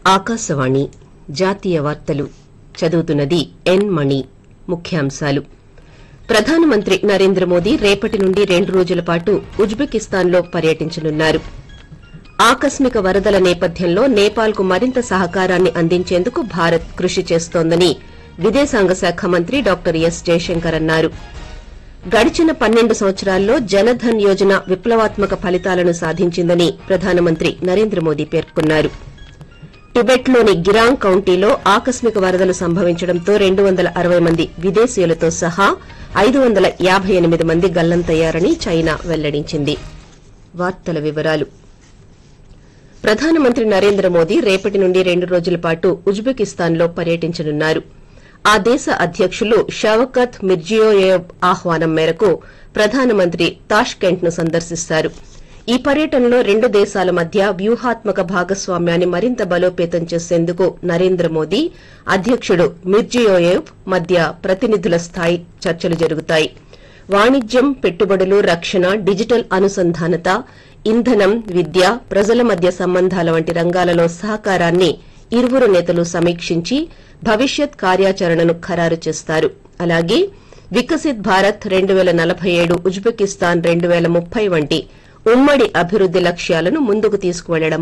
ఆకాశవాణి జాతీయ వార్తలు చదువుతున్నది ఎన్ మణి ముఖ్యాంశాలు ప్రధానమంత్రి నరేంద్ర మోదీ రేపటి నుండి రెండు రోజుల పాటు ఉజ్బెకిస్తాన్లో పర్యటించనున్నారు ఆకస్మిక వరదల నేపథ్యంలో నేపాల్కు మరింత సహకారాన్ని అందించేందుకు భారత్ కృషి చేస్తోందని విదేశాంగ శాఖ మంత్రి డాక్టర్ ఎస్ జయశంకర్ అన్నారు గడిచిన పన్నెండు సంవత్సరాల్లో జనధన్ యోజన విప్లవాత్మక ఫలితాలను సాధించిందని ప్రధానమంత్రి నరేంద్ర మోదీ పేర్కొన్నారు టిబెట్లోని గిరాంగ్ కౌంటీలో ఆకస్మిక వరదలు సంభవించడంతో రెండు వందల అరవై మంది విదేశీయులతో సహా ఐదు వందల యాబై ఎనిమిది మంది గల్లంతయ్యారని చైనా వెల్లడించింది వార్తల వివరాలు ప్రధానమంత్రి నరేంద్ర మోదీ రేపటి నుండి రెండు రోజుల పాటు ఉజ్బెకిస్తాన్లో పర్యటించనున్నారు ఆ దేశ అధ్యకులు షవకత్ మిర్జియోయేవ్ ఆహ్వానం మేరకు ప్రధానమంత్రి తాష్కెంట్ ను సందర్శిస్తారు ఈ పర్యటనలో రెండు దేశాల మధ్య వ్యూహాత్మక భాగస్వామ్యాన్ని మరింత బలోపేతం చేసేందుకు నరేంద్ర మోదీ అధ్యకుడు మిర్జియోయేవ్ మధ్య ప్రతినిధుల స్థాయి చర్చలు జరుగుతాయి వాణిజ్యం పెట్టుబడులు రక్షణ డిజిటల్ అనుసంధానత ఇంధనం విద్య ప్రజల మధ్య సంబంధాల వంటి రంగాలలో సహకారాన్ని ఇరువురు నేతలు సమీక్షించి భవిష్యత్ కార్యాచరణను ఖరారు చేస్తారు అలాగే వికసిత్ భారత్ రెండు పేల నలభై ఏడు ఉజ్బెకిస్తాన్ రెండు పేల ముప్పై వంటి ఉమ్మడి అభివృద్ది లక్ష్యాలను ముందుకు తీసుకువెళ్లడం